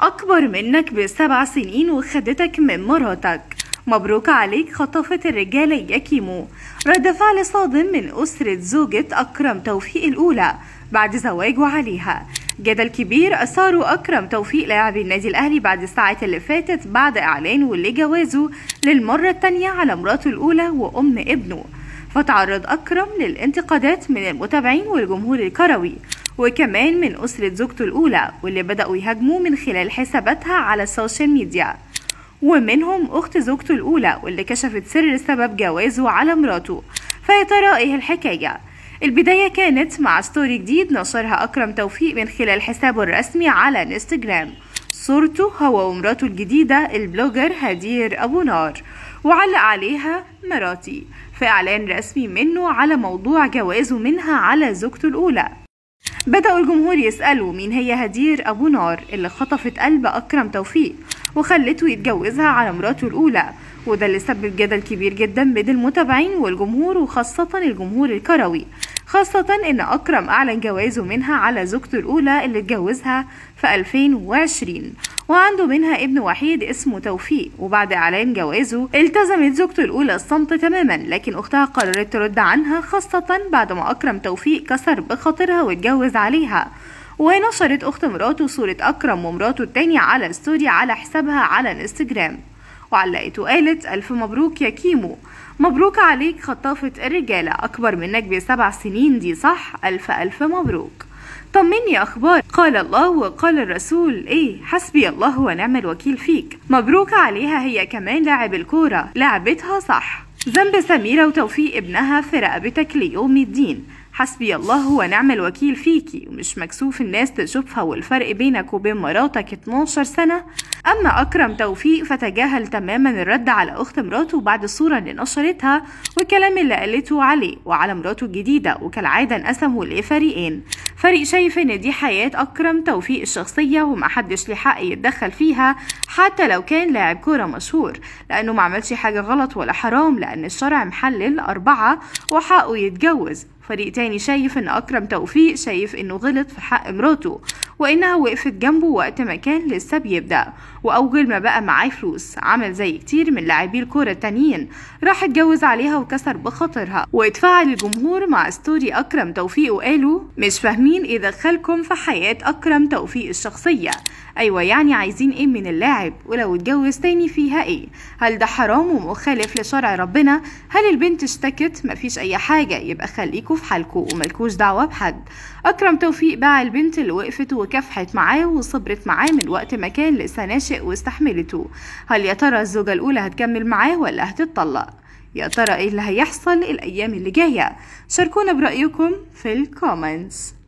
أكبر منك بسبع سنين وخدتك من مراتك مبروك عليك خطفت الرجالة يا كيمو رد فعل صادم من أسرة زوجة أكرم توفيق الأولى بعد زواجه عليها جدل كبير أثاره أكرم توفيق لاعب النادي الأهلي بعد الساعات اللي فاتت بعد إعلانه لجوازه للمرة التانية على مراته الأولى وأم ابنه فتعرض أكرم للانتقادات من المتابعين والجمهور الكروي وكمان من أسرة زوجته الأولى واللي بدأوا يهاجموه من خلال حساباتها على السوشيال ميديا ومنهم أخت زوجته الأولى واللي كشفت سر سبب جوازه على مراته فيا ترى إيه الحكاية؟ البداية كانت مع ستوري جديد نشرها أكرم توفيق من خلال حسابه الرسمي على انستجرام صورته هو ومراته الجديدة البلوجر هدير أبو نار وعلق عليها مراتي في إعلان رسمي منه على موضوع جوازه منها على زوجته الأولى بدأوا الجمهور يسألوا مين هي هدير أبو نار اللي خطفت قلب أكرم توفيق وخلته يتجوزها على مراته الأولى وده اللي سبب جدل كبير جدا بين المتابعين والجمهور وخاصة الجمهور الكروي خاصة إن أكرم أعلن جوازه منها على زوجته الأولى اللي اتجوزها في 2020 وعنده منها ابن وحيد اسمه توفيق وبعد إعلان جوازه التزمت زوجته الأولى الصمت تماما لكن أختها قررت ترد عنها خاصة بعد ما أكرم توفيق كسر بخاطرها واتجوز عليها ونشرت أخت مراته صورة أكرم ومراته التانية على ستوري على حسابها على الانستجرام وعلقت وقالت ألف مبروك يا كيمو مبروك عليك خطافة الرجالة أكبر منك بسبع سنين دي صح ألف ألف مبروك طمني أخبار قال الله وقال الرسول إيه حسبي الله ونعم الوكيل فيك مبروك عليها هي كمان لاعب الكورة لعبتها صح ذنب سميرة وتوفيق ابنها في رقبتك ليوم الدين حسبي الله ونعم الوكيل فيكي ومش مكسوف الناس تشوفها والفرق بينك وبين مراتك 12 سنة أما أكرم توفيق فتجاهل تماما الرد على أخت مراته بعد الصورة اللي نشرتها والكلام اللي قالته عليه وعلى مراته الجديدة وكالعادة انقسموا لفريقين فريق شايف إن دي حياة أكرم توفيق الشخصية ومحدش ليه حق يتدخل فيها حتى لو كان لاعب كورة مشهور لأنه ما عملش حاجة غلط ولا حرام لأن الشرع محلل أربعة وحقه يتجوز فريق تاني شايف ان اكرم توفيق شايف انه غلط في حق مراته وانها وقفت جنبه وقت ما كان لسه بيبدا واول ما بقى معاه فلوس عمل زي كتير من لاعبي الكوره التانيين راح اتجوز عليها وكسر بخاطرها واتفاعل الجمهور مع ستوري اكرم توفيق وقالوا مش فاهمين ايه دخلكم في حياه اكرم توفيق الشخصيه ايوه يعني عايزين ايه من اللاعب ولو اتجوز تاني فيها ايه هل ده حرام ومخالف لشرع ربنا هل البنت اشتكت مفيش اي حاجه يبقى خليكوا في حالكوا وملكوش دعوه بحد اكرم توفيق باع البنت اللي وقفت وكافحت معاه وصبرت معاه من وقت ما كان لسه ناشئ واستحملته هل يا ترى الزوجه الاولى هتكمل معاه ولا هتتطلق يا ترى ايه اللي هيحصل الايام اللي جايه شاركونا برايكم في الكومنتس